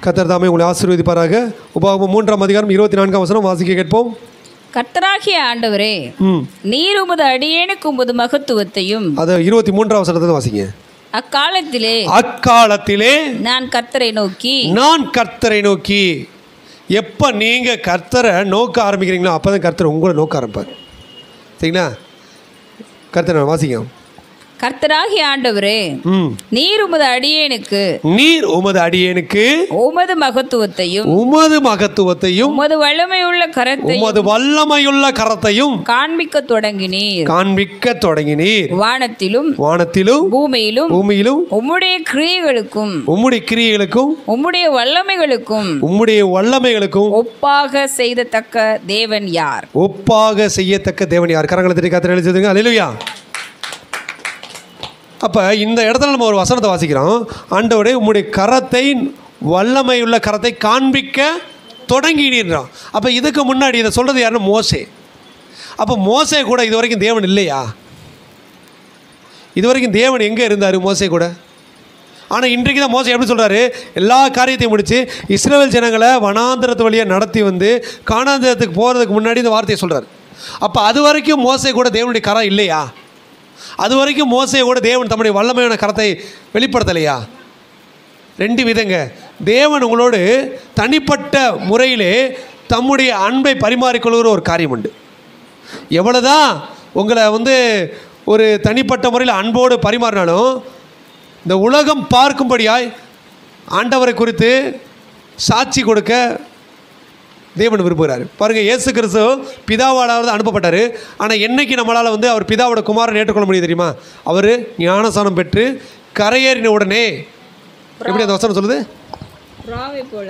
கத்தர் தாமே உங்களை ஆசீர்வதிப்பாராக உபாகமம் மூன்றாம் அதிகாரம் இருபத்தி நான்காம் வசனம் வாசிக்க கேட்போம் கர்த்தராகிய ஆண்டவரே ம் நீர் உமது அடியேனுக்கு உமது மகத்துவத்தையும் அதை இருபத்தி மூன்றாம் வசனத்தை வாசிங்க அக்காலத்திலே அக்காலத்திலே நான் கர்த்தரை நோக்கி நான் கர்த்தரை நோக்கி எப்போ நீங்கள் கர்த்தரை நோக்க ஆரம்பிக்கிறீங்களோ அப்போ தான் கர்த்தர் உங்களை நோக்க ஆரம்பிப்பார் சரிங்களா கர்த்தரை வாசிங்க கர்த்தராகிய ஆண்டவரே ம் நீர் உமது அடியேனுக்கு நீர் உமது அடியேனுக்கு உமது மகத்துவத்தையும் உமது மகத்துவத்தையும் உமது வல்லமையுள்ள கரத்தையும் உமது வல்லமையுள்ள கரத்தையும் காண்பிக்க தொடங்கினீர் காண்பிக்க தொடங்கினீர் வானத்திலும் வானத்திலும் பூமியிலும் பூமியிலும் உம்முடைய கிரியைகளுக்கும் உம்முடைய கிரியைகளுக்கும் உம்முடைய வல்லமைகளுக்கும் உம்முடைய வல்லமைகளுக்கும் ஒப்பாக செய்தத்தக்க தேவன் யார் ஒப்பாக செய்யத்தக்க தேவன் யார் கரங்களை தட்டி கத்திர எழுதிதுங்க அலையிலுயா அப்போ இந்த இடத்துல நம்ம ஒரு வசனத்தை வாசிக்கிறோம் ஆண்டவரே உம்முடைய கரத்தை வல்லமையுள்ள கரத்தை காண்பிக்க தொடங்கினீர்றான் அப்போ இதுக்கு முன்னாடி இதை சொல்கிறது யாருன்னா மோசே அப்போ மோசே கூட இது வரைக்கும் தேவன் இல்லையா இது வரைக்கும் தேவன் எங்கே இருந்தார் மோசே கூட ஆனால் இன்றைக்கு தான் மோசை எப்படி சொல்கிறாரு எல்லா காரியத்தையும் முடித்து இஸ்ரேல் ஜனங்களை வனாந்திரத்து வழியாக நடத்தி வந்து காணாந்திரத்துக்கு போகிறதுக்கு முன்னாடி இந்த வார்த்தையை சொல்கிறார் அப்போ அது வரைக்கும் மோசை கூட தேவனுடைய கரம் இல்லையா அது வரைக்கும் மோசையை கூட தேவன் தம்முடைய வல்லமையான கரத்தை வெளிப்படுத்தலையா ரெண்டு விதங்க தேவன் உங்களோடு தனிப்பட்ட முறையிலே தம்முடைய அன்பை பரிமாறிக்கொள்கிற ஒரு காரியம் உண்டு எவ்வளோதான் உங்களை வந்து ஒரு தனிப்பட்ட முறையில் அன்போடு பரிமாறினாலும் இந்த உலகம் பார்க்கும்படியாய் ஆண்டவரை குறித்து சாட்சி கொடுக்க தேவன் விரும்புகிறார் பாருங்கள் இயேசு கிறிஸ்து பிதாவாலாவது அனுப்பப்பட்டார் ஆனால் என்னைக்கு நம்மளால் வந்து அவர் பிதாவோட குமாரன் ஏற்றுக்கொள்ள முடியும் தெரியுமா அவர் ஞானசானம் பெற்று கரையேறின உடனே எப்படி அந்த வசனம் சொல்லுது போல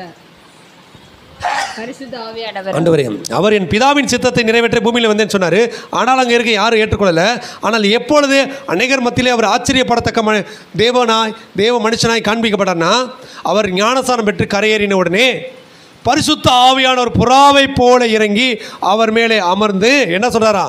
பரிசுத்த ஆவியானவர் ஆண்டவரே அவர் என் பிதாவின் சித்தத்தை நிறைவேற்ற பூமியில் வந்தேன்னு சொன்னார் ஆனால் அங்கே இருக்க யாரும் ஏற்றுக்கொள்ளலை ஆனால் எப்பொழுது அநேகர் மத்தியிலே அவர் ஆச்சரியப்படத்தக்க ம தேவனாய் தேவ மனுஷனாய் காண்பிக்கப்பட்டார்னா அவர் ஞானசானம் பெற்று கரையேறின உடனே பரிசுத்த ஆவியான ஒரு புறாவை போல இறங்கி அவர் மேலே அமர்ந்து என்ன சொல்றாரா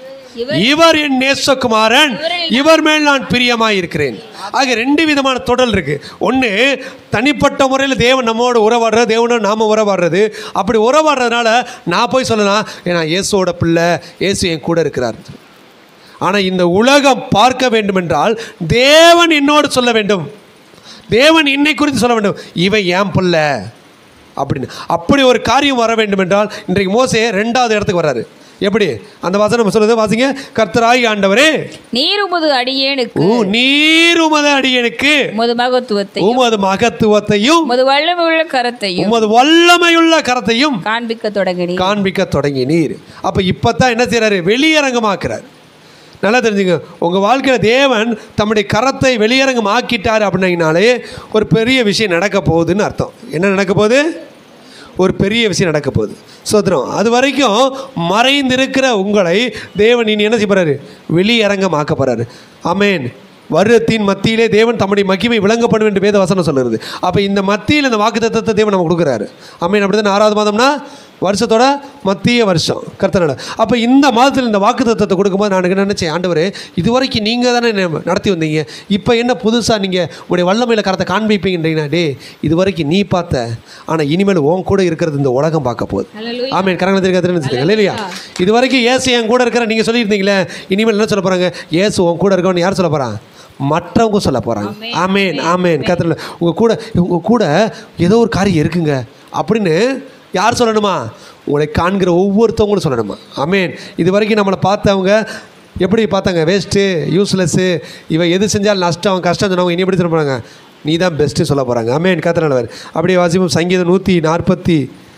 இவர் என் நேசகுமாரன் இவர் மேல் நான் பிரியமாய் இருக்கிறேன் ஆக ரெண்டு விதமான தொடல் இருக்கு ஒன்று தனிப்பட்ட முறையில் தேவன் நம்மோட உறவாடுறது தேவனோட நாம உறவாடுறது அப்படி உறவாடுறதுனால நான் போய் சொல்லலாம் ஏன்னா இயேசுவோட பிள்ளை இயேசு என் கூட இருக்கிறார் ஆனால் இந்த உலகம் பார்க்க வேண்டுமென்றால் தேவன் என்னோடு சொல்ல வேண்டும் தேவன் என்னை குறித்து சொல்ல வேண்டும் இவன் ஏன் பிள்ளை அப்படின்னு அப்படி ஒரு காரியம் வர வேண்டும் என்றால் இன்றைக்கு மோசே ரெண்டாவது இடத்துக்கு வர்றாரு எப்படி அந்த வசனம் சொல்லுது வாசிங்க கர்த்தராகி ஆண்டவரே நீர் உமது அடியேனுக்கு ஊ நீர் உமது அடியனுக்கு உமது மகத்துவத்தையும் உமது மகத்துவத்தையும் உமது வல்லமையுள்ள கரத்தையும் உமது வல்லமையுள்ள கரத்தையும் காண்பிக்க தொடங்கினீர் காண்பிக்க தொடங்கினீர் அப்போ இப்போ தான் என்ன செய்கிறாரு வெளியரங்கமாக்குறார் நல்லா தெரிஞ்சுங்க உங்கள் வாழ்க்கையில் தேவன் தம்முடைய கரத்தை வெளியரங்கம் ஆக்கிட்டார் அப்படின்னீங்கனாலே ஒரு பெரிய விஷயம் நடக்க போகுதுன்னு அர்த்தம் என்ன நடக்க போகுது ஒரு பெரிய விஷயம் நடக்க போகுது சோத்திரம் அது வரைக்கும் மறைந்திருக்கிற உங்களை தேவன் இனி என்ன செய்ய போறாரு வெளியரங்கம் ஆக்க போறாரு ஆமேன் வருடத்தின் மத்தியிலே தேவன் தம்முடைய மகிமை விளங்கப்படும் என்று வேத வசனம் சொல்லுறது அப்போ இந்த மத்தியில் இந்த வாக்குத்தத்தத்தை தேவன் நம்ம கொடுக்குறாரு ஆமேன் அப்படி தான் ஆறாவது மாதம்னா வருஷத்தோட மத்திய வருஷம் கர்த்தனோட அப்போ இந்த மாதத்தில் இந்த வாக்குத்தத்தத்தை கொடுக்கும்போது நான் என்ன நினச்சேன் ஆண்டவரே இது வரைக்கும் நீங்கள் தானே என்னை நடத்தி வந்தீங்க இப்போ என்ன புதுசாக நீங்கள் உங்களுடைய வல்லமையில் கரத்தை காண்பிப்பீங்கன்றீங்கன்னா டே இது வரைக்கும் நீ பார்த்த ஆனால் இனிமேல் உன் கூட இருக்கிறது இந்த உலகம் பார்க்க போகுது ஆமேன் கரங்களை தெரியாதுன்னு இல்லையா இது வரைக்கும் ஏசு என் கூட இருக்கிற நீங்கள் சொல்லியிருந்தீங்களே இனிமேல் என்ன சொல்ல போகிறாங்க ஏசு உன் கூட இருக்கவன் யார் சொல்ல போகிறான் மற்றவங்க சொல்ல போகிறாங்க ஆமேன் ஆமேன் கத்திர உங்கள் கூட உங்கள் கூட ஏதோ ஒரு காரியம் இருக்குங்க அப்படின்னு யார் சொல்லணுமா உங்களை காண்கிற ஒவ்வொருத்தவங்களும் சொல்லணுமா ஆமேன் இது வரைக்கும் நம்மளை பார்த்தவங்க எப்படி பார்த்தாங்க வேஸ்ட்டு யூஸ்லெஸ்ஸு இவன் எது செஞ்சாலும் நஷ்டம் கஷ்டம் சொன்னவங்க இனி எப்படி சொல்ல போகிறாங்க நீ தான் பெஸ்ட்டு சொல்ல போகிறாங்க ஆமேன் கத்திரவர் அப்படியே வாசிப்போம் சங்கீதம் நூற்றி நாற்பத்தி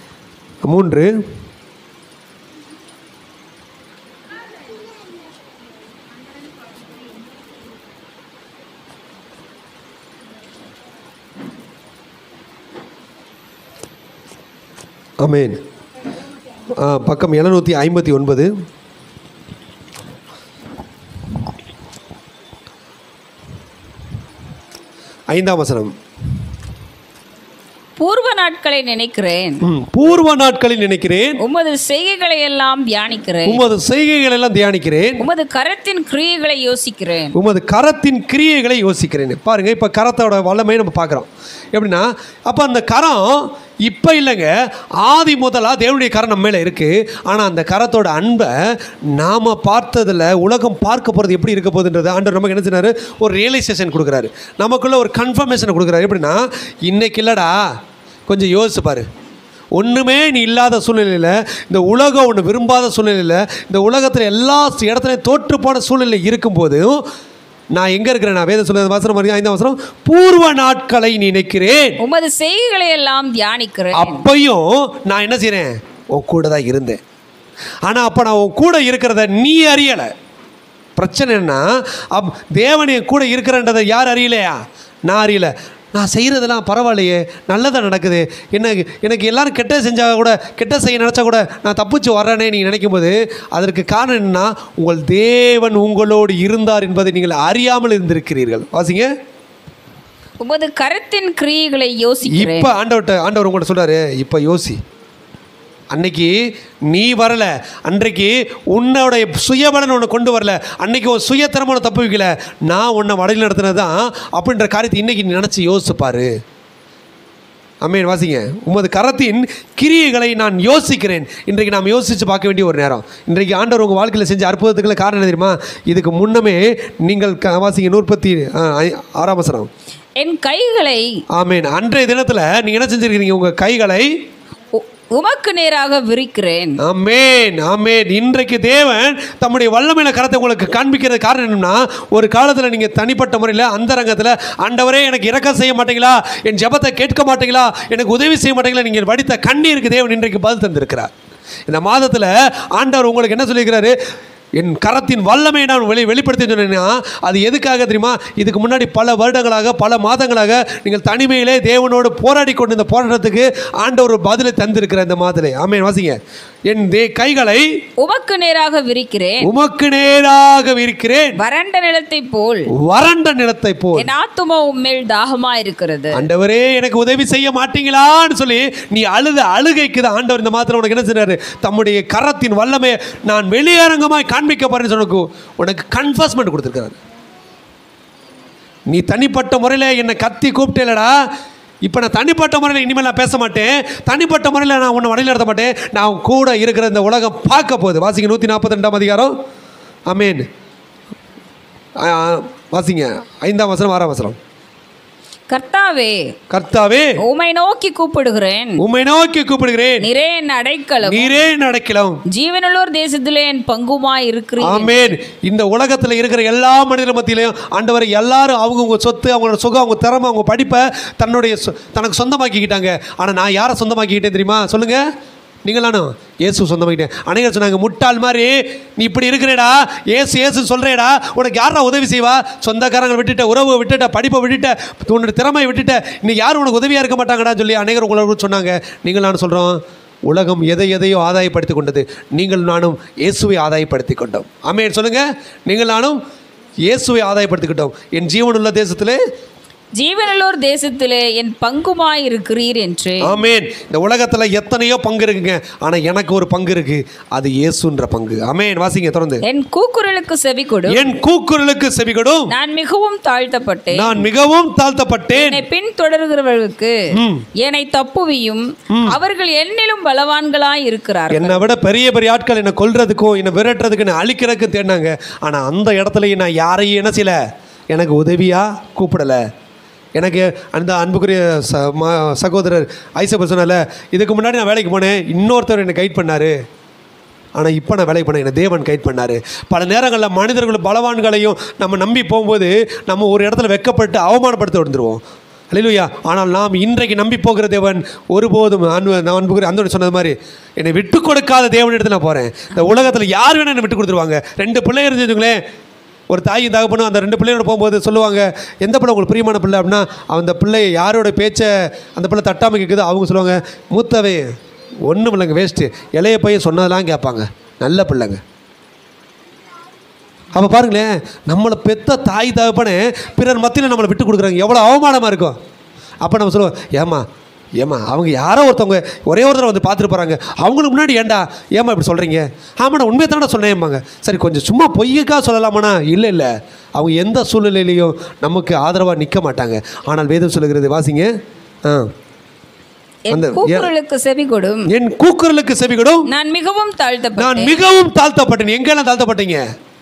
மூன்று ஆமேன் ஆ, பக்கம் எழுநூற்றி ஐம்பத்தி ஒன்பது ஐந்தாம் வசனம் பூர்வ நாட்களை நினைக்கிறேன் ம், பூர்வ நாட்களில் நினைக்கிறேன் உமது செய்கைகளை எல்லாம் தியானிக்கிறேன் உமது செய்கைகள் எல்லாம் தியானிக்கிறேன் உமது கரத்தின் கிரியைகளை யோசிக்கிறேன் உமது கரத்தின் கிரியைகளை யோசிக்கிறேன் பாருங்க இப்போ கரத்தோட வல்லமை நம்ம பார்க்குறோம் எப்படின்னா அப்போ அந்த கரம் இப்போ இல்லைங்க ஆதி முதலாக தேவனுடைய கரம் நம்ம மேலே இருக்குது ஆனால் அந்த கரத்தோட அன்பை நாம் பார்த்ததில் உலகம் பார்க்க போகிறது எப்படி இருக்க போகுதுன்றது ஆண்டவர் நமக்கு என்ன செய்றாரு ஒரு ரியலைசேஷன் கொடுக்குறாரு நமக்குள்ள ஒரு கன்ஃபர்மேஷன் கொடுக்குறாரு எப்படின்னா இன்னைக்கு இல்லைடா கொஞ்சம் யோசிச்சு பாரு ஒன்றுமே நீ இல்லாத சூழ்நிலையில் இந்த உலகம் ஒன்று விரும்பாத சூழ்நிலையில் இந்த உலகத்தில் எல்லா இடத்துலையும் தோற்று போன சூழ்நிலை இருக்கும்போதும் நான் எங்கே இருக்கிறேன் நான் வேத சொல்ல வசனம் மாதிரி ஐந்தாம் வசனம் பூர்வ நாட்களை நினைக்கிறேன் உமது செய்கைகளை எல்லாம் தியானிக்கிறேன் அப்பையும் நான் என்ன செய்கிறேன் உன் கூட தான் இருந்தேன் ஆனால் அப்போ நான் உன் கூட இருக்கிறத நீ அறியலை பிரச்சனை என்ன அப் தேவன் என் கூட இருக்கிறன்றதை யார் அறியலையா நான் அறியல நான் செய்கிறதெல்லாம் பரவாயில்லையே நல்லதாக நடக்குது எனக்கு எனக்கு எல்லாரும் கெட்ட செஞ்சால் கூட கெட்ட செய்ய நினச்சா கூட நான் தப்பிச்சு வர்றேனே நீங்கள் நினைக்கும் போது அதற்கு காரணம் என்னன்னா உங்கள் தேவன் உங்களோடு இருந்தார் என்பதை நீங்கள் அறியாமல் இருந்திருக்கிறீர்கள் வாசிங்க உமது கரத்தின் கிரியைகளை யோசிக்கிறேன் இப்போ ஆண்டவர்கிட்ட ஆண்டவர் உங்கள்கிட்ட சொல்றாரு இப்போ யோசி அன்னைக்கு நீ வரல அன்றைக்கு உன்னோட சுயபலன் உன்னை கொண்டு வரல அன்னைக்கு உன் சுயத்திறமை உன்னை தப்பு வைக்கல நான் உன்னை வடையில் நடத்தினது தான் அப்படின்ற காரியத்தை இன்னைக்கு நீ நினச்சி யோசிப்பாரு அம்மேன் வாசிங்க உமது கரத்தின் கிரியைகளை நான் யோசிக்கிறேன் இன்றைக்கு நாம் யோசித்து பார்க்க வேண்டிய ஒரு நேரம் இன்றைக்கு ஆண்டவர் உங்கள் வாழ்க்கையில் செஞ்ச அற்புதத்துக்குள்ள காரணம் என்ன தெரியுமா இதுக்கு முன்னமே நீங்கள் க- வாசிங்க நூற்பத்தி ஆ, ஐ- ஆறாம் வசனம் என் கைகளை ஆமேன் அன்றைய தினத்தில் நீங்கள் என்ன செஞ்சுருக்கீங்க உங்கள் கைகளை உ- உமக்கு நேராக விரிக்கிறேன் ஆமேன் ஆமேன் இன்றைக்கு தேவன் தம்முடைய வல்லமையில கரத்தை உங்களுக்கு காண்பிக்கிறது காரணம் என்னன்னா ஒரு காலத்தில் நீங்கள் தனிப்பட்ட முறையில் அந்த ரங்கத்தில் ஆண்டவரே எனக்கு இறக்கம் செய்ய மாட்டீங்களா என் ஜெபத்தை கேட்க மாட்டீங்களா எனக்கு உதவி செய்ய மாட்டீங்களா நீங்கள் வடித்த கண்ணீருக்கு தேவன் இன்றைக்கு பதில் தந்திருக்கிறார் இந்த மாதத்தில் ஆண்டவர் உங்களுக்கு என்ன சொல்லியிருக்கிறாரு என் கரத்தின் வல்லமை நான் வெளி வெளிப்படுத்தி சொன்னேன்னா அது எதுக்காக தெரியுமா இதுக்கு முன்னாடி பல வருடங்களாக பல மாதங்களாக நீங்கள் தனிமையிலே தேவனோடு போராடி கொண்டு இந்த போராட்டத்துக்கு ஆண்டவர் ஒரு பதிலை தந்திருக்கிற இந்த மாதத்திலே ஆமேன் வாசிங்க என் தே கைகளை உமக்கு நேராக விரிக்கிறேன் உமக்கு நேராக இருக்கிறேன் வறண்ட நிலத்தை போல் வறண்ட நிலத்தை போல் என் ஆத்துமா உம்மேல் தாகமா இருக்கிறது ஆண்டவரே எனக்கு உதவி செய்ய மாட்டீங்களான்னு சொல்லி நீ அழுத அழுகைக்கு தான் ஆண்டவர் இந்த மாத்திரம் உனக்கு என்ன செய்றாரு தம்முடைய கரத்தின் வல்லமை நான் வெளியரங்கமாய் காண்பிக்க போறேன்னு சொன்னக்கு உனக்கு கன்ஃபர்ஸ்மெண்ட் கொடுத்துருக்காரு நீ தனிப்பட்ட முறையில் என்னை கத்தி கூப்பிட்டேலடா இப்போ நான் தனிப்பட்ட முறையில் இனிமேல் நான் பேச மாட்டேன் தனிப்பட்ட முறையில் நான் உன்னை வழியில் நடத்த மாட்டேன் நான் உன் கூட இருக்கிற இந்த உலகம் பார்க்க போகுது வாசிங்க நூற்றி நாற்பத்தி ரெண்டாம் அதிகாரம் அமேன் வாசிங்க ஐந்தாம் வசனம் ஆறாம் வசனம் கர்த்தாவே கர்த்தாவே உமை நோக்கி கூப்பிடுகிறேன் உம்மை நோக்கி கூப்பிடுகிறேன் நிறே என் அடைக்கலம் நீரே நடக்கலாம் ஜீவனுள்ளோர் தேசத்திலே என் பங்குமாய் இருக்கிறேன் ஆமேன் இந்த உலகத்தில் இருக்கிற எல்லா மனிதர் மத்தியிலையும் ஆண்டவரை எல்லாரும் அவங்கவுங்க சொத்து அவங்களோட சுகம் அவங்க திறமை அவங்க படிப்பை தன்னுடைய சொ- தனக்கு சொந்தமாக்கிக்கிட்டாங்க ஆனால் நான் யாரை சொந்தமாக்கிக்கிட்டேன் தெரியுமா சொல்லுங்க நீங்களானும் இயேசு சொந்தமாக்கிட்டேன் அனைவரும் சொன்னாங்க முட்டாள் மாதிரி நீ இப்படி இருக்கிறேடா ஏசு ஏசு சொல்கிறேடா உனக்கு யாரா உதவி செய்வா சொந்தக்காரங்களை விட்டுட்ட உறவை விட்டுட்ட படிப்பை விட்டுட்ட உன்னோட திறமையை விட்டுட்ட இன்னைக்கு யாரும் உனக்கு உதவியாக இருக்க மாட்டாங்கடான்னு சொல்லி அநேகர் உங்களை சொன்னாங்க நீங்கள் நானும் சொல்கிறோம் உலகம் எதை எதையோ ஆதாயப்படுத்தி கொண்டது நீங்கள் நானும் இயேசுவை ஆதாயப்படுத்தி கொண்டோம் ஆமென் சொல்லுங்க நீங்கள் நானும் இயேசுவை ஆதாயப்படுத்திக்கிட்டோம் என் ஜீவனுள்ள தேசத்திலே ஜீவனுள்ளோர் தேசத்திலே என் பங்குமாய் இருக்கிறீர் என்று ஆமென் இந்த உலகத்தில் எத்தனையோ பங்கு இருக்குங்க ஆனால் எனக்கு ஒரு பங்கு இருக்கு அது இயேசுன்ற பங்கு ஆமென் வாசிங்க தொடர்ந்து என் கூக்குரலுக்கு செவி கொடு என் கூக்குரலுக்கு செவிகொடும் நான் மிகவும் தாழ்த்தப்பட்டேன் நான் மிகவும் தாழ்த்தப்பட்டேன் என்னை பின்தொடர்கிறவர்களுக்கு ம். என்னை தப்புவியும் அவர்கள் என்னிலும் பலவான்களாய் இருக்கிறார்கள் என்னை விட பெரிய பெரிய ஆட்கள் என்னை கொல்றதுக்கும் என்னை விரட்டுறதுக்கு என்னை அழிக்கிறதுக்கும் தேடினாங்க ஆனால் அந்த இடத்துலயும் நான் யாரையும் என்ன செய்யல எனக்கு உதவியாக கூப்பிடலை எனக்கு அந்த அன்புக்குரிய ச ம சகோதரர் ஐசப்ப சொன்னால இதுக்கு முன்னாடி நான் வேலைக்கு போனேன் இன்னொருத்தர் என்னை கைட் பண்ணார் ஆனால் இப்போ நான் வேலைக்கு பண்ணேன் என்னை தேவன் கைட் பண்ணார் பல நேரங்களில் மனிதர்கள் பலவான்களையும் நம்ம நம்பி போகும்போது நம்ம ஒரு இடத்துல வெக்கப்பட்டு அவமானப்படுத்த வந்துடுவோம் அல்லையா ஆனால் நாம் இன்றைக்கு நம்பி போகிற தேவன் ஒருபோதும் அன்பு நான் அன்புக்குரிய அந்த சொன்னது மாதிரி என்னை விட்டு கொடுக்காத தேவன் இடத்துல நான் போகிறேன் இந்த உலகத்தில் யார் வேணால் என்னை விட்டு கொடுத்துருவாங்க ரெண்டு பிள்ளை இருந்துச்சுங்களேன் ஒரு தாயும் தகப்பனும் அந்த ரெண்டு பிள்ளையோட போகும்போது சொல்லுவாங்க எந்த பிள்ளை உங்களுக்கு பிரியமான பிள்ளை அப்படின்னா அந்த பிள்ளை யாரோட பேச்சை அந்த பிள்ளை தட்டாமல் கேட்குதோ அவங்க சொல்லுவாங்க மூத்தவே ஒன்றும் இல்லைங்க வேஸ்ட்டு இளைய பையன் சொன்னதெல்லாம் கேட்பாங்க நல்ல பிள்ளைங்க அப்போ பாருங்களேன் நம்மளை பெத்த தாய் தகப்பனே பிறர் மத்தியில் நம்மளை விட்டு கொடுக்குறாங்க எவ்வளோ அவமானமாக இருக்கும் அப்போ நம்ம சொல்லுவோம் ஏம்மா ஏம்மா அவங்க யாரோ ஒருத்தவங்க ஒரே ஒரு தடவை வந்து பார்த்துட்டு போகிறாங்க அவங்களுக்கு முன்னாடி ஏன்டா ஏம்மா இப்படி சொல்கிறீங்க ஆமாண்ணா உண்மையை தானே சொன்னேன்பாங்க சரி கொஞ்சம் சும்மா பொய்யக்கா சொல்லலாமாண்ணா இல்லை இல்லை அவங்க எந்த சூழ்நிலையிலையும் நமக்கு ஆதரவாக நிற்க மாட்டாங்க ஆனால் வேதம் சொல்லுகிறது வாசிங்க ஆ என் அந்த- கூக்குரலுக்கு செவி கொடும் என் கூக்குரலுக்கு செவிகடும் நான் மிகவும் நான் தாழ்த்தப்பட்டேன் மிகவும் தாழ்த்தப்பட்டேன் எங்கெல்லாம் தாழ்த்தப்பட்டீங்க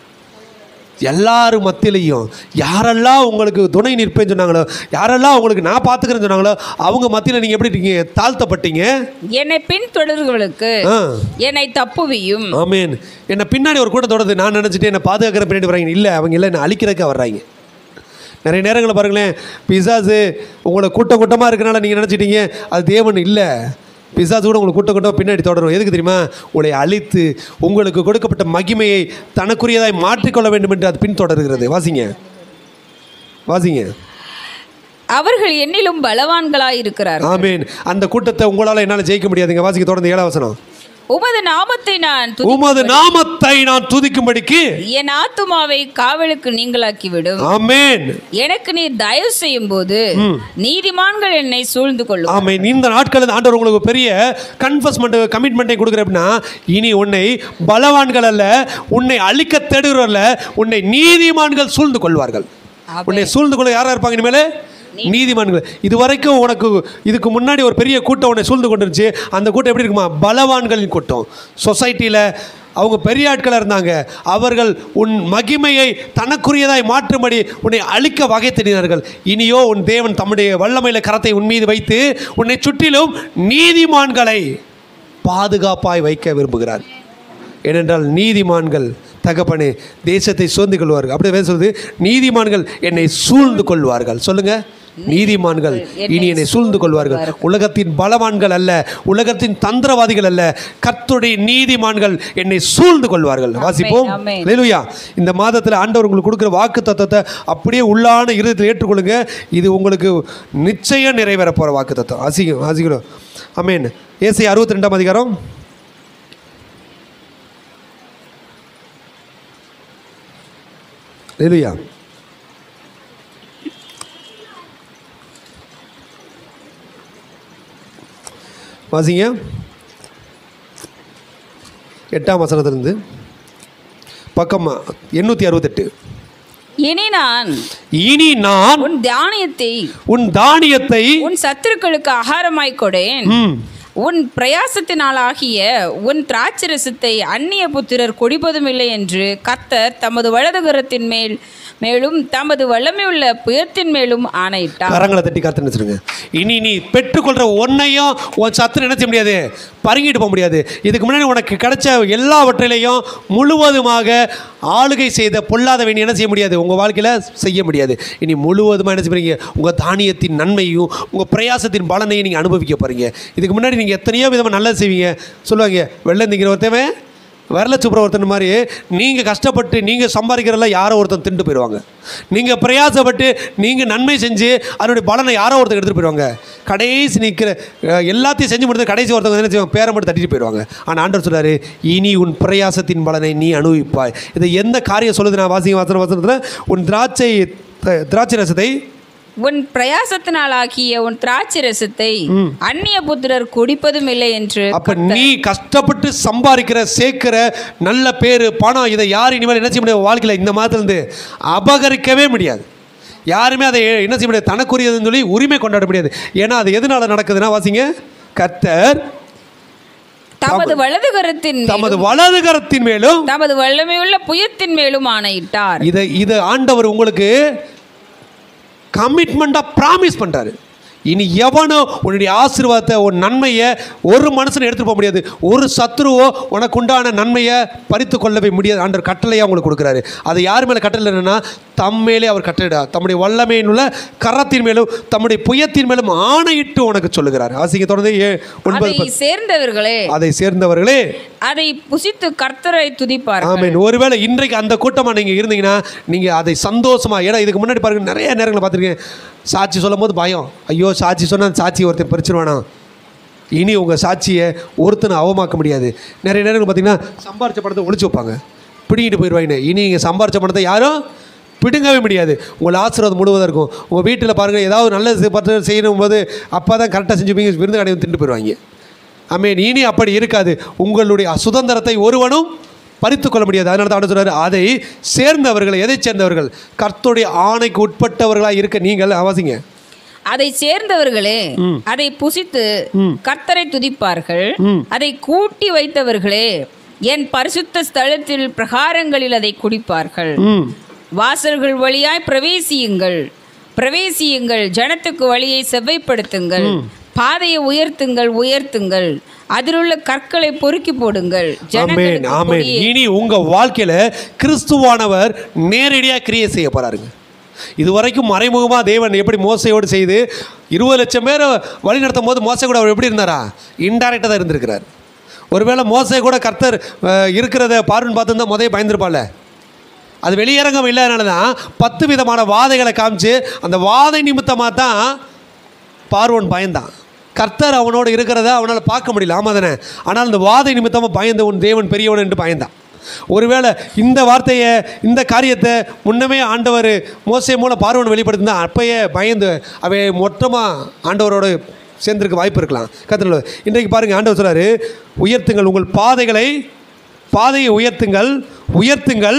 எல்லாரும் மத்தியிலையும் யாரெல்லாம் உங்களுக்கு துணை நிற்பேன்னு சொன்னாங்களோ யாரெல்லாம் உங்களுக்கு நான் பார்த்துக்கிறேன்னு சொன்னாங்களோ அவங்க மத்தியில் நீங்கள் எப்படி இருக்கீங்க தாழ்த்தப்பட்டீங்க என்னை பின்தொடர்களுக்கு ஆ என்னை தப்புவியும் ஆமேன் என்னை பின்னாடி ஒரு கூட்டம் தொடருது நான் நினச்சிட்டு என்னை பாதுகாக்கிற பின்னாடி வராங்க இல்லை அவங்க இல்லை என்னை அழிக்கிறதுக்காக வர்றாங்க நிறைய நேரங்களில் பாருங்களேன் பிசாசு உங்களை கூட்டம் கூட்டமாக இருக்கனால நீங்கள் நினச்சிட்டீங்க அது தேவன் இல்லை பிசாசு கூட உங்களுக்கு கூட்டம் கூட்டம் பின்னாடி தொடரும் எதுக்கு தெரியுமா உங்களை அழித்து உங்களுக்கு கொடுக்கப்பட்ட மகிமையை தனக்குரியதாய் மாற்றிக்கொள்ள வேண்டும் என்று அது பின்தொடர்கிறது வாசிங்க வாசிங்க அவர்கள் என்னிலும் பலவான்களாய் இருக்கிறார் ஆமேன் அந்த கூட்டத்தை உங்களால் என்னால் ஜெயிக்க முடியாதுங்க வாசிக்க தொடர்ந்து ஏழாம் வசனம் உமது நாமத்தை நான் துதி- உமது நாமத்தை நான் துதிக்கும்படிக்கு என் ஆத்துமாவை காவலுக்கு நீங்களாக்கிவிடும் ஆமேன் எனக்கு நீர் தயவு செய்யும் போது நீதிமான்கள் என்னை சூழ்ந்து கொள்ளும் ஆமென் இந்த நாட்களில் ஆண்டவர் உங்களுக்கு ஒரு பெரிய கன்ஃபஸ்மெண்ட் கமிட்மெண்ட்டை கொடுக்குற அப்படின்னா இனி உன்னை பலவான்கள் அல்ல உன்னை அழிக்க தேடுகிறவர்கள உன்னை நீதிமான்கள் சூழ்ந்து கொள்வார்கள் ஆமென். உன்னை சூழ்ந்து கொள்ள யாரா இருப்பாங்க இனிமேல் நீதிமான்கள் இது வரைக்கும் உனக்கு இதுக்கு முன்னாடி ஒரு பெரிய கூட்டம் உன்னை சூழ்ந்து கொண்டுருச்சு அந்த கூட்டம் எப்படி இருக்குமா பலவான்களின் கூட்டம் சொசைட்டியில் அவங்க பெரிய ஆட்களாக இருந்தாங்க அவர்கள் உன் மகிமையை தனக்குரியதாய் மாற்றும்படி உன்னை அழிக்க வகை தேடினார்கள் இனியோ உன் தேவன் தம்முடைய வல்லமையில கரத்தை உன் மீது வைத்து உன்னை சுற்றிலும் நீதிமான்களை பாதுகாப்பாய் வைக்க விரும்புகிறார் ஏனென்றால் நீதிமான்கள் தகப்பனே தேசத்தை சூழ்ந்து கொள்வார்கள் அப்படியே வேதம் சொல்லுது நீதிமான்கள் என்னை சூழ்ந்து கொள்வார்கள் சொல்லுங்க நீதிமான்கள் இனி என்னை சூழ்ந்து கொள்வார்கள் உலகத்தின் பலவான்கள் அல்ல உலகத்தின் தந்திரவாதிகள் அல்ல கர்த்தருடைய நீதிமான்கள் என்னை சூழ்ந்து கொள்வார்கள் வாசிப்போம் ஆமென். ஹalleluya இந்த மாதத்தில் ஆண்டவர் உங்களுக்கு கொடுக்குற வாக்கு தத்தத்தை அப்படியே உள்ளான இருதயத்தில் ஏற்றுக்கொள்ளுங்க இது உங்களுக்கு நிச்சயம் நிறைவேற போகிற வாக்கு தத்தம் வாசிக்கும் வாசிக்கிறோம் ஆமேன் ஏசி அறுபத்தி ரெண்டாம் அதிகாரம் ஹalleluya வாசிங்க எட்டாம் வசனத்திலிருந்து பக்கம் எண்ணூற்றி அறுபத்தெட்டு இனி நான் இனி நான் உன் தானியத்தை உன் தானியத்தை உன் சத்துருக்களுக்கு ஆகாரமாய் கொடேன் ம், உன் பிரயாசத்தினாலாகிய உன் திராட்சரசத்தை அந்நிய புத்திரர் குடிப்பதும் இல்லை என்று கர்த்தர் தமது வலதுகரத்தின் மேல் மேலும் தமது வல்லமையுள்ள புயத்தின் மேலும் ஆணையிட்டார் கரங்களை தட்டி காத்து வச்சுருங்க இனி நீ பெற்றுக்கொள்கிற ஒன்றையும் உன் சத்து என்ன செய்ய முடியாது பருங்கிட்டு போக முடியாது இதுக்கு முன்னாடி உனக்கு கிடைச்ச எல்லாவற்றிலையும் முழுவதுமாக ஆளுகை செய்த பொல்லாதவன் என்ன செய்ய முடியாது உங்கள் வாழ்க்கையில் செய்ய முடியாது இனி முழுவதுமாக என்ன செய்ய உங்கள் தானியத்தின் நன்மையும் உங்கள் பிரயாசத்தின் பலனையும் நீங்கள் அனுபவிக்க போகிறீங்க இதுக்கு முன்னாடி நீங்கள் எத்தனையோ விதமாக நல்லது செய்வீங்க சொல்லுவாங்க வெள்ளம் திங்கிற ஒருத்தவன் வரல சூப்பர ஒருத்தன் மாதிரி நீங்கள் கஷ்டப்பட்டு நீங்கள் சம்பாதிக்கிறதெல்லாம் யாரோ ஒருத்தன் திண்டு போயிடுவாங்க நீங்கள் பிரயாசப்பட்டு நீங்கள் நன்மை செஞ்சு அதனுடைய பலனை யாரோ ஒருத்தர் எடுத்துகிட்டு போயிடுவாங்க கடைசி நிற்கிற அஹ், எல்லாத்தையும் செஞ்சு முடித்து கடைசி ஒருத்தவங்க என்ன செய்வாங்க பேரை மட்டும் தட்டிட்டு போயிடுவாங்க ஆனால் ஆண்டவர் சொல்றாரு இனி உன் பிரயாசத்தின் பலனை நீ அனுபவிப்பாய் இது எந்த காரியம் சொல்லுது நான் வாசிங்க வாசன வசனத்தில் உன் திராட்சை த- திராட்சை ரசத்தை உன் பிரயாசத்தினாலாகிய உன் திராட்சரசத்தை அந்நிய புத்திரர் குடிப்பதும் இல்லை என்று அப்ப நீ கஷ்டப்பட்டு சம்பாதிக்கிற சேர்க்கிற நல்ல பேர் பணம் இதை யார் இனிமேல் என்ன செய்ய முடியாது வாழ்க்கையில் இந்த மாதத்துலேருந்து அபகரிக்கவே முடியாது யாருமே அதை என்ன செய்ய முடியாது தனக்குரியதுன்னு சொல்லி உரிமை கொண்டாட முடியாது ஏன்னா அது எதனால நடக்குதுன்னா வாசிங்க கர்த்தர் தமது வலதுகரத்தின் மேலும் தமது வலது கரத்தின் மேலும் தமது வல்லமையுள்ள புயத்தின் மேலும் ஆணையிட்டார் இதை இதை ஆண்டவர் உங்களுக்கு கமிட்மெண்ட்டாக ப்ராமிஸ் பண்ணுறாரு இனி எவனோ உன்னுடைய ஆசீர்வாதத்தை உன் நன்மையை ஒரு மனுஷனை எடுத்துட்டு போக முடியாது ஒரு சத்துருவோ உனக்கு உண்டான நன்மையை பறித்து கொள்ளவே முடியாது ஆண்டவர் கட்டளையாக உங்களுக்கு கொடுக்குறாரு அது யார் மேலே கட்டளை என்னன்னா தம் மேலே அவர் கட்டளையிடா தம்முடைய வல்லமையின் உள்ள கரத்தின் மேலும் தம்முடைய புயத்தின் மேலும் ஆணையிட்டு உனக்கு சொல்லுகிறார் ஆசிங்க தொடர்ந்து ஏ ஒன்பது அதை சேர்ந்தவர்களே அதை சேர்ந்தவர்களே அதை புசித்து கர்த்தரை துதிப்பார் ஆமென் ஒருவேளை இன்றைக்கு அந்த கூட்டமாக நீங்கள் இருந்தீங்கன்னா நீங்கள் அதை சந்தோஷமா ஏன்னா இதுக்கு முன்னாடி பாருங்க நிறைய நேரங்களை பார்த்துருக்கேன் சாட்சி சொல்லும் போது பயம் ஐயோ சாட்சி சொன்னால் சாட்சி ஒருத்தன் பறிச்சிருவானா இனி உங்கள் சாட்சியை ஒருத்தனை அவமாக்க முடியாது நிறைய நேரங்கள் பார்த்தீங்கன்னா சம்பாரிச்ச பணத்தை ஒழிச்சு வைப்பாங்க பிடிங்கிட்டு போயிடுவாங்க இனி நீங்கள் சம்பாரிச்ச பணத்தை யாரும் பிடுங்கவே முடியாது உங்கள் ஆசீர்வாதம் முழுவதும் இருக்கும் உங்கள் வீட்டில் பாருங்கள் ஏதாவது நல்லது பத்து செய்யணும் போது அப்போ தான் கரெக்டாக செஞ்சுப்பீங்க விருந்து கடையை திண்டு போயிடுவாங்க ஆமென் இனி அப்படி இருக்காது உங்களுடைய சுதந்திரத்தை ஒருவனும் பறித்து கொள்ள முடியாது அதனால தான் சொல்றாரு அதை சேர்ந்தவர்கள் எதை சேர்ந்தவர்கள் கர்த்தருடைய ஆணைக்கு உட்பட்டவர்களாக இருக்க நீங்கள் அவசிங்க அதை சேர்ந்தவர்களே அதை புசித்து கர்த்தரை துதிப்பார்கள் அதை கூட்டி வைத்தவர்களே என் பரிசுத்த ஸ்தலத்தில் பிரகாரங்களில் அதை குடிப்பார்கள் ம் வாசல்கள் வழியாய் பிரவேசியுங்கள் பிரவேசியுங்கள் ஜனத்துக்கு வழியை செவ்வைப்படுத்துங்கள் பாதையை உயர்த்துங்கள் உயர்த்துங்கள் அதிலுள்ள கற்களை பொறுக்கி போடுங்கள் ஆமென் ஜனங்களுக்கு ஆமென் கொடியை- இனி உங்க வாழ்க்கையில கிறிஸ்துவானவர் நேரடியாக கிரியை செய்ய போறாருங்க இதுவரைக்கும் மறைமுகமா தேவன் எப்படி மோசையோடு செய்து இருபது லட்சம் பேரை வழி நடத்தும் போது மோசை கூட அவர் எப்படி இருந்தாரா இன்டைரக்டாக தான் இருந்திருக்கிறார் ஒருவேளை மோசை கூட கர்த்தர் அஹ், இருக்கிறத பார்வன் பார்த்துருந்தா முதல்ல பயந்துருப்பால அது வெளியரங்கம் இல்லாதனால தான் பத்து விதமான வாதைகளை காமிச்சு அந்த வாதை நிமித்தமாக தான் பார்வோன் பயந்தான் கர்த்தர் அவனோடு இருக்கிறத அவனால் பார்க்க முடியல ஆமாம் தானே ஆனால் அந்த வாதை நிமித்தமாக பயந்த உன் தேவன் பெரியவன் என்று பயந்தான் ஒருவேளை இந்த வார்த்தையை இந்த காரியத்தை முன்னமே ஆண்டவர் மோசை மூலம் பார்வன் வெளிப்படுத்தினா அப்பயே பயந்து அவை மொத்தமாக ஆண்டவரோடு சேர்ந்திருக்க வாய்ப்பு இருக்கலாம் கத்திர இன்றைக்கு பாருங்கள் ஆண்டவர் சொல்றாரு உயர்த்துங்கள் உங்கள் பாதைகளை பாதையை உயர்த்துங்கள் உயர்த்துங்கள்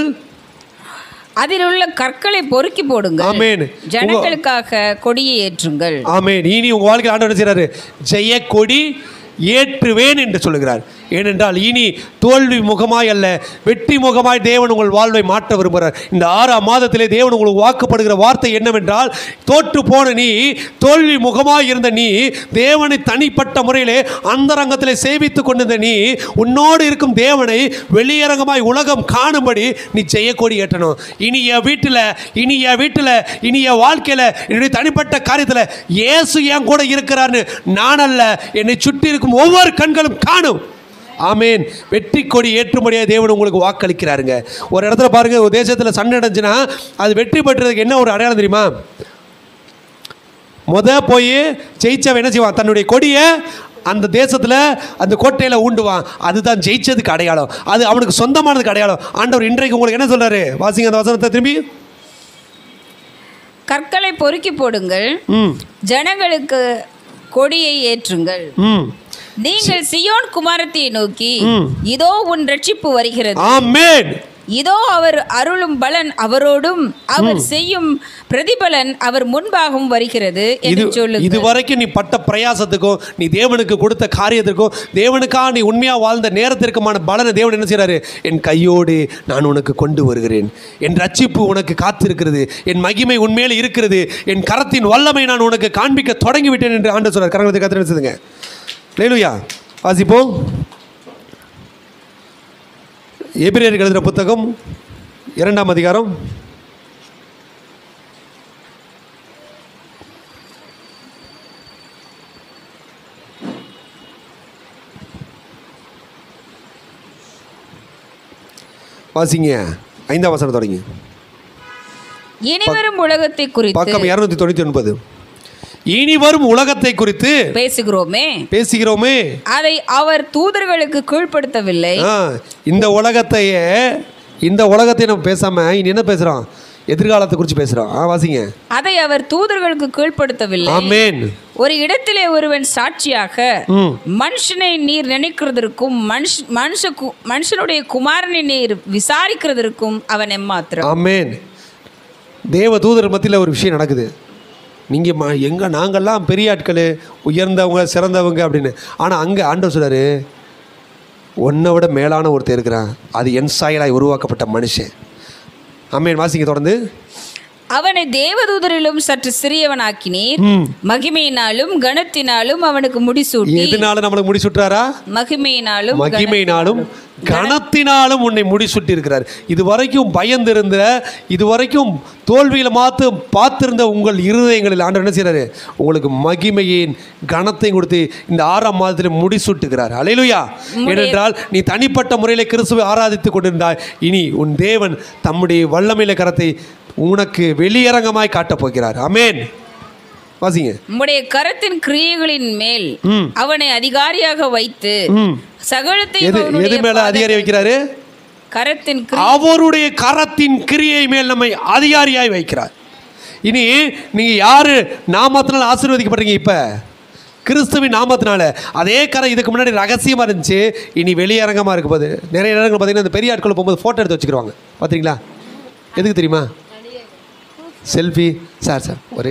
அதிலுள்ள கற்களை பொறுக்கி போடுங்கள் ஆமென். ஜனங்களுக்காக கொடியை ஏற்றுங்கள் ஆமென் இனி உங்கள் வாழ்க்கையில் ஆண்டவர் என்ன செய்றாரு ஜெய கொடி ஏற்றுவேன் என்று சொல்லுகிறார் ஏனென்றால் இனி தோல்வி முகமாய் அல்ல வெற்றி முகமாய் தேவன் உங்கள் வாழ்வை மாற்ற விரும்புகிறார் இந்த ஆறாம் மாதத்திலே தேவன் உங்களுக்கு வாக்குப்படுகிற வார்த்தை என்னவென்றால் தோற்று போன நீ தோல்வி முகமாய் இருந்த நீ தேவனை தனிப்பட்ட முறையிலே அந்தரங்கத்திலே சேவித்துக் கொண்டிருந்த நீ உன்னோடு இருக்கும் தேவனை வெளியரங்கமாய் உலகம் காணும்படி நீ ஜெயக்கொடி ஏற்றணும் இனி என் வீட்டில் இனி என் வீட்டில் இனி என் வாழ்க்கையில் என்னுடைய தனிப்பட்ட காரியத்தில் இயேசு என் கூட இருக்கிறார்னு நான் அல்ல என்னை சுற்றி இருக்கும் ஒவ்வொரு கண்களும் காணும் ஆமேன் வெற்றி கொடி ஏற்றும்படியாக தேவன் உங்களுக்கு வாக்களிக்கிறாருங்க ஒரு இடத்துல பாருங்க ஒரு தேசத்தில் சண்டை நடந்துச்சுன்னா அது வெற்றி பெற்றதுக்கு என்ன ஒரு அடையாளம் தெரியுமா முத போய் ஜெயிச்சவன் என்ன செய்வான் தன்னுடைய கொடியை அந்த தேசத்தில் அந்த கோட்டையில் ஊண்டுவான் அதுதான் ஜெயிச்சதுக்கு அடையாளம் அது அவனுக்கு சொந்தமானதுக்கு அடையாளம் ஆண்டவர் இன்றைக்கு உங்களுக்கு என்ன சொல்றாரு வாசிங்க அந்த வசனத்தை திரும்பி கற்களை பொறுக்கி போடுங்கள் ம் ஜனங்களுக்கு கொடியை ஏற்றுங்கள் ம் நீங்கள் சியோன் குமாரத்தியை நோக்கி இதோ உன் ரட்சிப்பு வருகிறது ஆமென் இதோ அவர் அருளும் பலன் அவரோடும் அவர் செய்யும் பிரதிபலன் அவர் முன்பாகவும் வருகிறது இது என்று சொல்லுங்க இதுவரைக்கும் நீ பட்ட பிரயாசத்துக்கும் நீ தேவனுக்கு கொடுத்த காரியத்திற்கும் தேவனுக்காக நீ உண்மையாக வாழ்ந்த நேரத்திற்குமான பலனை தேவன் என்ன செய்றாரு என் கையோடு நான் உனக்கு கொண்டு வருகிறேன் என் ரட்சிப்பு உனக்கு காத்திருக்கிறது என் மகிமை உண்மையில் இருக்கிறது என் கரத்தின் வல்லமை நான் உனக்கு காண்பிக்க தொடங்கி விட்டேன் என்று ஆண்டு சொல்றார் கரங்களை கத்திரிச்சுதுங்க லேலுயா வாசிப்போம் எபிரேயருக்கு எழுதின புத்தகம் இரண்டாம் அதிகாரம் வாசிங்க ஐந்தாம் வசனம் தொடங்கி இனிவரும் உலகத்தை குறித்து பக்கம் இரநூத்தி தொண்ணூற்றி ஒன்பது இனி வரும் உலகத்தை குறித்து பேசுகிறோமே பேசுகிறோமே அதை அவர் தூதர்களுக்கு கீழ்ப்படுத்தவில்லை ஆ, இந்த உலகத்தையே இந்த உலகத்தை நம்ம பேசாம இனி என்ன பேசுறோம் எதிர்காலத்தை குறித்து பேசுறோம் ஆ வாசிங்க அதை அவர் தூதர்களுக்கு கீழ்ப்படுத்தவில்லை ஆமென் ஒரு இடத்திலே ஒருவன் சாட்சியாக ம் மனுஷனை நீர் நினைக்கிறதற்கும் மனுஷ மனுஷ கு- மனுஷனுடைய குமாரனை நீர் விசாரிக்கிறதற்கும் அவன் எம்மாத்திரம் ஆமென் தேவ தூதர் மத்தியில் ஒரு விஷயம் நடக்குது நீங்கள் ம எங்கே நாங்கள்லாம் பெரிய ஆட்கள் உயர்ந்தவங்க சிறந்தவங்க அப்படின்னு ஆனால் அங்கே ஆண்டவர் சொல்றாரு உன்னை விட மேலான ஒருத்தர் இருக்கிறான் அது என் சாயலாய் உருவாக்கப்பட்ட மனுஷன் ஆமென் வாசிங்க தொடர்ந்து அவனை தேவதூதரிலும் சற்று சிறியவனாக்கினீர் மகிமையினாலும் கனத்தினாலும் அவனுக்கு முடிசூட்டி எதுனால நம்மளுக்கு முடி சுட்டுறாரா மகிமையினாலும் மகிமையினாலும் கனத்தினாலும் உன்னை முடிசூட்டி இருக்கிறார் இது வரைக்கும் பயந்திருந்த இது வரைக்கும் தோல்வியில மாத்து பார்த்திருந்த உங்கள் இருதயங்களில் ஆண்டவர் என்ன செய்றாரு உங்களுக்கு மகிமையின் கனத்தையும் கொடுத்து இந்த ஆறாம் மாதத்தில் முடிசூட்டுகிறார் அலையிலுயா ஏனென்றால் நீ தனிப்பட்ட முறையில் கிறிஸ்துவை ஆராதித்துக் கொண்டிருந்தாய் இனி உன் தேவன் தம்முடைய வல்லமையில கரத்தை உனக்கு வெளியரங்கமாய் காட்டப் போகிறார் அமேன் வாசிங்க உம்முடைய கரத்தின் கிரியைகளின் மேல் ம். அவனை அதிகாரியாக வைத்து ம் சகலத்தையும் எது அவனுடைய எது மேல பாதங்கள்- அதிகாரி வைக்கிறாரு கரத்தின் கிரி அவருடைய கரத்தின் கிரியை மேல் நம்மை அதிகாரியாய் வைக்கிறார் இனி நீங்கள் யார் நாமத்தினால் ஆசீர்வதிக்கப்படுறீங்க இப்போ கிறிஸ்துவின் நாமத்தினால அதே கரை இதுக்கு முன்னாடி ரகசியமாக இருந்துச்சு இனி வெளியரங்கமாக இருக்க போகுது நிறைய நேரங்கள் பார்த்தீங்கன்னா இந்த பெரிய ஆட்கள் போகும்போது ஃபோட்டோ எடுத்து வச்சுக்கிருவாங்க பார்த்தீங்களா எதுக்கு தெரியுமா செல்ஃபி சார் சார் ஒரே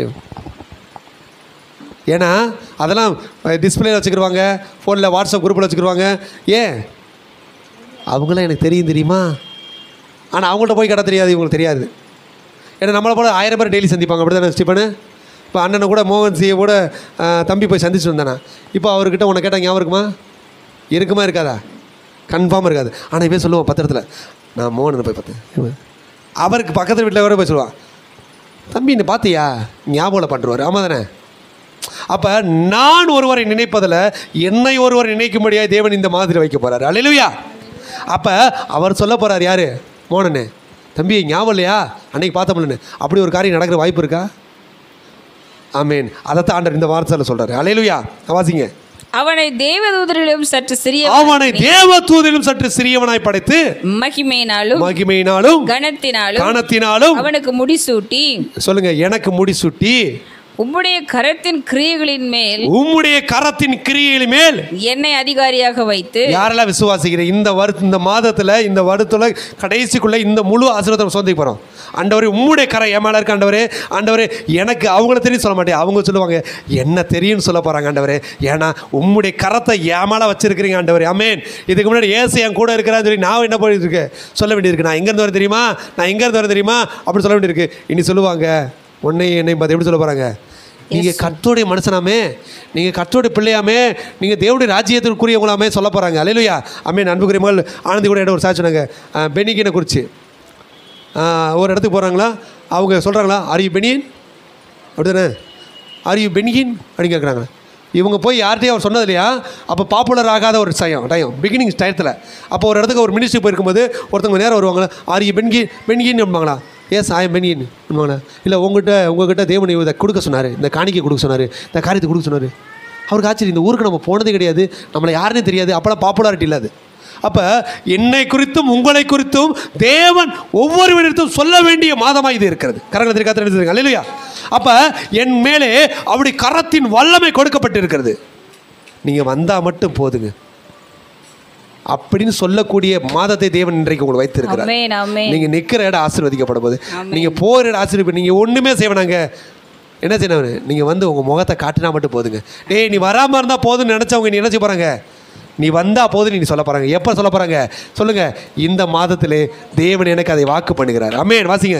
ஏன்னா அதெல்லாம் டிஸ்பிளேல வச்சுக்கிருவாங்க ஃபோனில் வாட்ஸ்அப் குரூப்பில் வச்சுக்கிருவாங்க ஏன் அவங்களாம் எனக்கு தெரியும் தெரியுமா ஆனால் அவங்கள்ட்ட போய் கடை தெரியாது இவங்களுக்கு தெரியாது ஏன்னா நம்மளை போல ஆயிரம் பேர் டெய்லி சந்திப்பாங்க அப்படி தானே ஸ்டீபனு இப்போ அண்ணனை கூட மோகன் சியை கூட ஆ, தம்பி போய் சந்திச்சு வந்தானா இப்போ அவர்கிட்ட உன்னை கேட்டால் ஞாபகம் இருக்குமா இருக்குமா இருக்காதா கன்ஃபார்மாக இருக்காது ஆனால் இவன் சொல்லுவான் பத்திரத்தில் நான் மோகனை போய் பார்த்தேன் அவருக்கு பக்கத்து வீட்டில் கூட போய் சொல்லுவான் தம்பி நீ பார்த்தியா ஞாபகம் பண்ணுறாரு ஆமாம் தானே அப்போ நான் ஒருவரை நினைப்பதில் என்னை ஒருவர் நினைக்கும்படியாக தேவன் இந்த மாதிரி வைக்க போகிறார் அல்லையா அப்போ அவர் சொல்ல போகிறார் யார் மோனனே தம்பி ஞாபகம் இல்லையா அன்னைக்கு பார்த்தோம்லன்னு அப்படி ஒரு காரியம் நடக்கிற வாய்ப்பு இருக்கா ஆமேன் அதைத்தான் ஆண்டர் இந்த வார்த்தையில் சொல்கிறாரு அலையலுயா வாசிங்க அவனை தேவதூதரிலும் சற்று சிறிய அவனை தேவ தூதிலும் சற்று சிறியவனாய் படைத்து மகிமையினாலும் மகிமையினாலும் கனத்தினாலும் காணத்தினாலும் அவனுக்கு முடிசூட்டி சொல்லுங்க எனக்கு முடிசூட்டி உம்முடைய கரத்தின் கிரியைகளின் மேல் உம்முடைய கரத்தின் கிரியைகளின் மேல் என்னை அதிகாரியாக வைத்து யாரெல்லாம் விசுவாசிக்கிறேன் இந்த வரு இந்த மாதத்தில் இந்த வருடத்தில் கடைசிக்குள்ளே இந்த முழு ஆசீர்வாதம் சொந்திக்க போகிறோம் ஆண்டவரே உம்முடைய கரை என் மேலே இருக்க ஆண்டவரே ஆண்டவரே எனக்கு அவங்கள தெரியும் சொல்ல மாட்டேன் அவங்க சொல்லுவாங்க என்ன தெரியும்னு சொல்ல போகிறாங்க ஆண்டவரே ஏன்னா உம்முடைய கரத்தை என் மேலே வச்சிருக்கிறீங்க ஆண்டவரே அமேன் இதுக்கு முன்னாடி ஏசு என் கூட இருக்கிறான்னு சொல்லி நான் என்ன பண்ணிட்டு இருக்கேன் சொல்ல வேண்டியிருக்கு நான் எங்கேருந்து வரேன் தெரியுமா நான் எங்கேருந்து வரேன் தெரியுமா அப்படி சொல்ல வேண்டியிருக்கு இனி சொல்லுவாங்க உன்னை என்னை பார்த்து எப்படி சொல்ல போகிறாங்க நீங்கள் கர்த்தருடைய மனுஷனாமே நீங்கள் கர்த்தருடைய பிள்ளையாமே நீங்கள் தேவனுடைய ராஜ்யத்திற்குரியவங்களாமே சொல்ல போகிறாங்க அலையிலுயா அம்மே அன்புக்குரிய மகள் ஆனந்தி கூட இடம் ஒரு சாட்சி சொன்னாங்க அஹ், பெனிக்கினை குறித்து ஒரு இடத்துக்கு போகிறாங்களா அவங்க சொல்கிறாங்களா ஆர் யூ பெனியன் அப்படிதானே ஆர் யூ பெனிகின் அப்படின்னு கேட்குறாங்க இவங்க போய் யார்கிட்டயும் அவர் சொன்னது இல்லையா அப்போ பாப்புலர் ஆகாத ஒரு டைம் டைம் பிகினிங் டயத்தில் அப்போ ஒரு இடத்துக்கு ஒரு மினிஸ்ட்ரி போயிருக்கும்போது ஒருத்தவங்க நேரம் வருவாங்களா ஆர் யூ பென்கி பென்கின் என்பாங்களா எஸ் ஆயம் பென்கின் என்பாங்களா இல்லை உங்ககிட்ட உங்ககிட்ட தேவன் இதை கொடுக்க சொன்னார் இந்த காணிக்கை கொடுக்க சொன்னார் இந்த காரியத்தை கொடுக்க சொன்னார் அவருக்கு ஆச்சரியம் இந்த ஊருக்கு நம்ம போனதே கிடையாது நம்மளை யாருன்னே தெரியாது அப்போலாம் பாப்புலாரிட்டி இல்லாது அப்போ என்னை குறித்தும் உங்களை குறித்தும் தேவன் ஒவ்வொருவரிடத்தும் சொல்ல வேண்டிய மாதமாக இது இருக்கிறது கரங்களை திருக்காத்த அல்லையா அப்போ என் மேலே அவருடைய கரத்தின் வல்லமை கொடுக்கப்பட்டிருக்கிறது நீங்கள் வந்தால் மட்டும் போதுங்க அப்படின்னு சொல்லக்கூடிய மாதத்தை தேவன் இன்றைக்கு உங்களுக்கு வைத்திருக்கிறார் அமேன் அமேன் நீங்கள் நிற்கிற இடம் ஆசீர்வதிக்கப்படும் போது நீங்கள் போகிற இடம் ஆசீர்வதி நீங்கள் ஒன்றுமே செய்வனாங்க என்ன செய்யணும் நீங்கள் வந்து உங்கள் முகத்தை காட்டினா மட்டும் போதுங்க டேய் நீ வராமல் இருந்தால் போதும்னு நினச்சவங்க நீ என்ன செய்ய போகிறாங்க நீ வந்தால் போதும் நீ சொல்ல போகிறாங்க எப்போ சொல்ல போகிறாங்க சொல்லுங்கள் இந்த மாதத்திலே தேவன் எனக்கு அதை வாக்கு பண்ணுகிறார் அமேன் வாசிங்க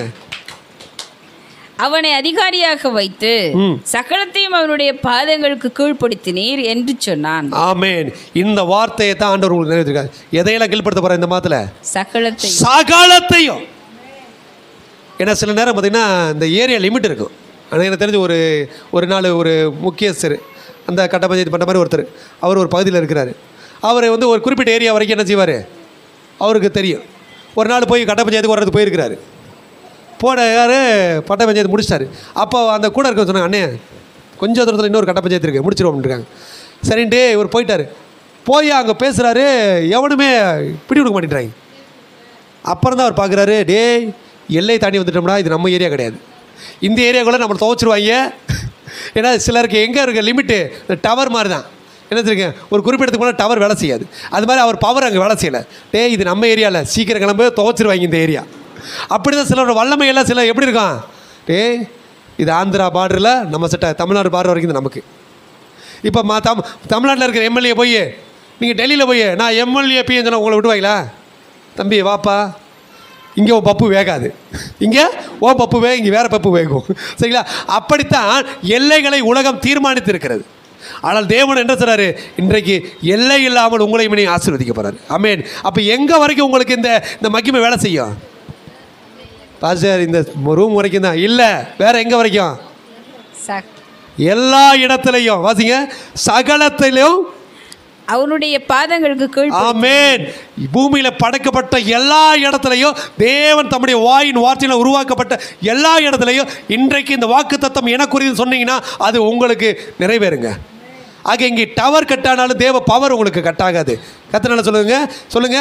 அவனை அதிகாரியாக வைத்து சகலத்தையும் அவனுடைய பாதங்களுக்கு கீழ்ப்படுத்தினீர் என்று சொன்னான் ஆமேன் இந்த வார்த்தையை தான் ஆண்டவர் உங்களுக்கு நிறைவேற்றிருக்காரு எதையெல்லாம் கீழ்படுத்த போகிற இந்த மாதத்தில் சகலத்தை சகலத்தையும் ஏன்னா சில நேரம் பார்த்தீங்கன்னா இந்த ஏரியா லிமிட் இருக்கும் ஆனால் எனக்கு தெரிஞ்ச ஒரு ஒரு நாள் ஒரு முக்கியஸ்தர் அந்த கட்ட பஞ்சாயத்து பண்ணுற மாதிரி ஒருத்தர் அவர் ஒரு பகுதியில் இருக்கிறாரு அவர் வந்து ஒரு குறிப்பிட்ட ஏரியா வரைக்கும் என்ன செய்வார் அவருக்கு தெரியும் ஒரு நாள் போய் கட்ட பஞ்சாயத்துக்கு வர்றது போயிருக்கிறாரு போனாரு பட்ட பஞ்சாயத்து முடிச்சிட்டாரு அப்போ அந்த கூட இருக்க சொன்னாங்க அண்ணே கொஞ்சம் தூரத்தில் இன்னொரு கட்ட பஞ்சாயத்து இருக்குது முடிச்சிருவோம் இருக்காங்க சரின்ட்டு இவர் போயிட்டார் போய் அங்கே பேசுகிறாரு எவனுமே பிடி கொடுக்க மாட்டேங்கிறாங்க அப்புறம் தான் அவர் பார்க்குறாரு டேய் எல்லை தாண்டி வந்துட்டோம்னா இது நம்ம ஏரியா கிடையாது இந்த ஏரியாக்குள்ளே நம்ம துவச்சிருவாங்க ஏன்னா சிலருக்கு எங்கே இருக்க லிமிட்டு டவர் மாதிரி தான் என்ன தெரியுங்க ஒரு குறிப்பிடத்துக்கு போனால் டவர் வேலை செய்யாது அது மாதிரி அவர் பவர் அங்கே வேலை செய்யலை டேய் இது நம்ம ஏரியாவில் சீக்கிரம் கிளம்பு துவச்சிருவாங்க இந்த ஏரியா அப்படி தான் சிலரோட வல்லமையெல்லாம் சில எப்படி இருக்கான் டேய் இது ஆந்திரா பார்டரில் நம்ம செட்ட தமிழ்நாடு பார்டர் வரைக்கும் இது நமக்கு இப்போ மா தம் தமிழ்நாட்டில் இருக்கிற எம்எல்ஏ போய் நீங்கள் டெல்லியில் போய் நான் எம்எல்ஏ பின்னு சொன்னால் உங்களை விட்டுவாங்களா தம்பி வாப்பா இங்கே உன் பப்பு வேகாது இங்கே ஓ பப்பு வே இங்கே வேறு பப்பு வேகும் சரிங்களா அப்படித்தான் எல்லைகளை உலகம் தீர்மானித்து இருக்கிறது ஆனால் தேவன் என்ன சொல்றாரு இன்றைக்கு எல்லை இல்லாமல் உங்களை இனி ஆசீர்வதிக்க போறாரு அமேன் அப்போ எங்கே வரைக்கும் உங்களுக்கு இந்த இந்த மகிமை வேலை செய்யும் பாஸ்டர் இந்த ரூம் வரைக்கும் தான் இல்லை வேற எங்கே வரைக்கும் ச- எல்லா இடத்துலையும் வாசிங்க சகலத்திலும் அவனுடைய பாதங்களுக்கு கீழ் ஆமென் பூமியில படைக்கப்பட்ட எல்லா இடத்துலையும் தேவன் தம்முடைய வாயின் வார்த்தையில உருவாக்கப்பட்ட எல்லா இடத்துலையும் இன்றைக்கு இந்த வாக்கு தத்தம் எனக்குரியது சொன்னீங்கன்னா அது உங்களுக்கு நிறைவேறுங்க ஆக இங்கே டவர் கட்டானாலும் தேவ பவர் உங்களுக்கு கட்டாகாது கத்தனால சொல்லுங்க சொல்லுங்க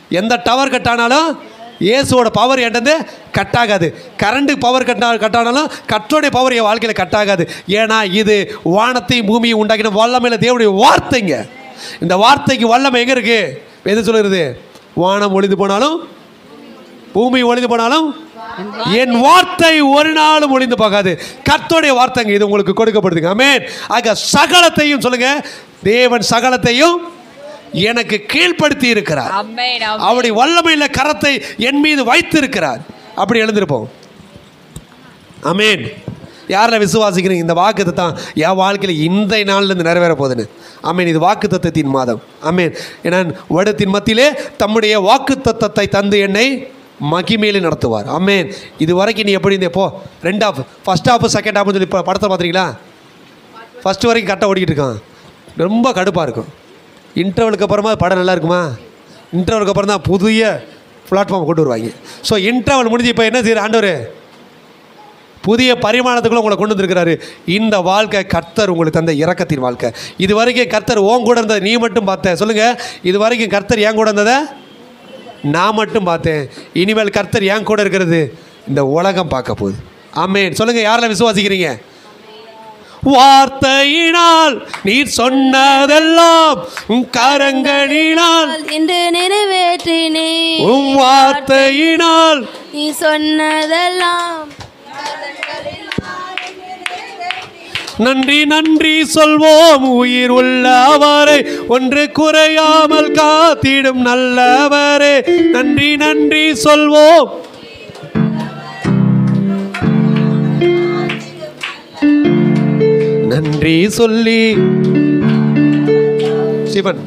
எந்த டவர் கட் ஆனாலும் இயேசுவோட பவர் என்கிட்ட கட் ஆகாது கரண்ட் பவர் கட்டா கட் ஆனாலும் கட்டோடைய பவர் என் வாழ்க்கையில் கட் ஆகாது ஏன்னா இது வானத்தையும் பூமியும் உண்டாக்கின வல்லமையில் தேவனுடைய வார்த்தைங்க இந்த வார்த்தைக்கு வல்லமை எங்கே இருக்கு எது சொல்லுறது வானம் ஒளிந்து போனாலும் பூமி ஒளிந்து போனாலும் என் வார்த்தை ஒரு நாளும் ஒளிந்து போகாது கர்த்தருடைய வார்த்தைங்க இது உங்களுக்கு கொடுக்கப்படுதுங்க ஆமென் ஆக சகலத்தையும் சொல்லுங்க தேவன் சகலத்தையும் எனக்கு கீழ்ப்படுத்தி இருக்கிறார் ஆமென் ஆமென். அவருடைய வல்லமையில கரத்தை என் மீது வைத்திருக்கிறார் அப்படி எழுந்திருப்போம் அமேன் யாரில் விசுவாசிக்கிறீங்க இந்த வாக்கு தான் என் வாழ்க்கையில் இந்த நாள்லேருந்து நிறைவேற போகுதுன்னு அமேன் இது வாக்கு தத்தத்தின் மாதம் அமேன் ஏன்னா வருடத்தின் மத்தியிலே தம்முடைய வாக்கு தத்தத்தை தந்து என்னை மகிமையிலே நடத்துவார் அமேன் இது வரைக்கும் நீ எப்படி இருந்தே போ ரெண்டு ஹாஃப் ஃபஸ்ட் ஹாஃப் செகண்ட் ஹாஃப்னு சொல்லி இப்போ படத்தை பார்த்துறீங்களா ஃபஸ்ட்டு வரைக்கும் கரெக்டாக ஓடிக்கிட்டு இருக்கான் ரொம்ப கடுப்பாக இருக்கும் இன்டர்வலுக்கு அப்புறமா படம் நல்லா இருக்குமா இன்டர்வலுக்கு அப்புறம் தான் புதிய பிளாட்ஃபார்ம் கொண்டு வருவாங்க ஸோ இன்டர்வல் முடிஞ்சு இப்போ என்ன செய்யுற ஆண்டவர் புதிய பரிமாணத்துக்குள்ள உங்களை கொண்டு வந்திருக்கிறாரு இந்த வாழ்க்கை கர்த்தர் உங்களுக்கு தந்த இரக்கத்தின் வாழ்க்கை இது வரைக்கும் கர்த்தர் ஓன் கூட இருந்ததை நீ மட்டும் பார்த்த சொல்லுங்க இது வரைக்கும் கர்த்தர் ஏன் கூட இருந்ததை நான் மட்டும் பார்த்தேன் இனிமேல் கர்த்தர் ஏன் கூட இருக்கிறது இந்த உலகம் பார்க்க போகுது ஆமென் சொல்லுங்க யாரெல்லாம் விசுவாசிக்கிறீங்க வார்த்தையினால் நீர் சொன்னதெல்லாம் உன் கரங்களினால் இன்று நிறைவேற்றினே உன் வார்த்தையினால் நீ சொன்னதெல்லாம் நன்றி நன்றி சொல்வோம் உயிர் உள்ளவரை ஒன்று குறையாமல் காத்திடும் நல்லவரே நன்றி நன்றி சொல்வோம் நன்றி சொல்லி சிவன்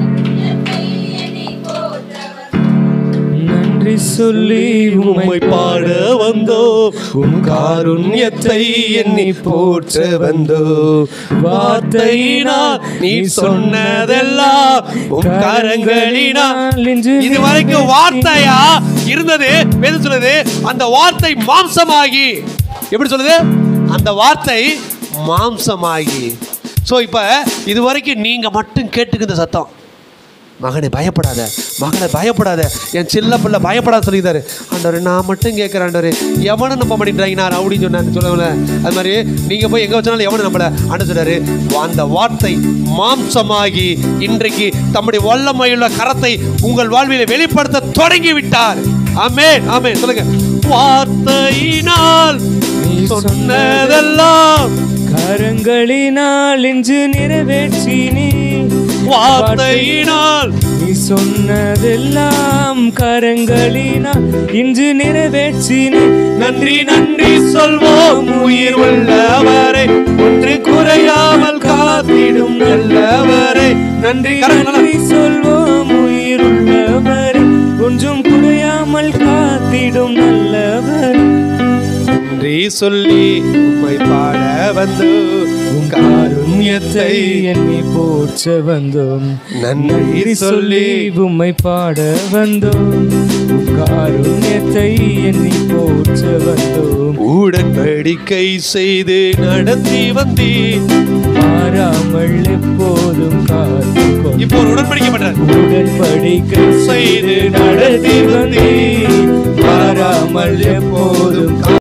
நன்றி சொல்லி உம்மை பாட வந்தோ உம் காருண்யத்தை எண்ணி போற்ற வந்தோ வார்த்தையினால் நீ சொன்னதெல்லாம் உம் கரங்களினால் இது வரைக்கும் வார்த்தையா இருந்தது எது சொல்லுது அந்த வார்த்தை மாம்சமாகி எப்படி சொல்லுது அந்த வார்த்தை மாம்சமாகி ஸோ இப்போ இது வரைக்கும் நீங்கள் மட்டும் கேட்டுக்கிற சத்தம் மகனே பயப்படாத மகனை பயப்படாத என் சின்ன பிள்ளை பயப்படாத சொல்லிதாரு ஆண்டவர் நான் மட்டும் கேட்குறேன் ஆண்டவர் எவனை நம்ப மாட்டேங்கிறாங்க நான் அப்படின்னு சொன்னேன் சொல்லல அது மாதிரி நீங்கள் போய் எங்கே வச்சாலும் எவனை நம்பல ஆண்டு சொல்றாரு அந்த வார்த்தை மாம்சமாகி இன்றைக்கு தம்முடைய வல்லமையுள்ள கரத்தை உங்கள் வாழ்விலே வெளிப்படுத்த தொடங்கி விட்டார் ஆமென் ஆமென் சொல்லுங்க வார்த்தையினால் நீ சொன்னதெல்லாம் கரங்களினால் இன்று நிறைவேற்றி நீ வார்த்தையினால் நீ சொன்னதெல்லாம் கரங்களினால் இன்று நிறைவேற்றி நீ நன்றி நன்றி சொல்வோம் உயிர் உள்ளவரை ஒன்று குறையாமல் காத்திடும் நல்லவரை நன்றி கரங்களை நல்லா- நன்றி சொல்வோம் உயிருள்ளவர் ஒன்றும் குறையாமல் காத்திடும் நல்லவர் நன்றி சொல்லி உம்மை பாட வந்து உன் காருண்யத்தை எண்ணி போற்ற வந்தோம் நன்றி சொல்லி உம்மை பாட வந்தோம் உம் காருண்யத்தை எண்ணி போற்ற வந்தோம் உடன்படிக்கை செய்து நடத்தி வந்தீர் மாறாமல் எப்போதும் காத்துக்கொள் இப்போ ஒரு உடன்படிக்கை பண்றார் உடன்படிக்கை செய்து நடத்தி வந்தீர் மாறாமல் எப்போதும்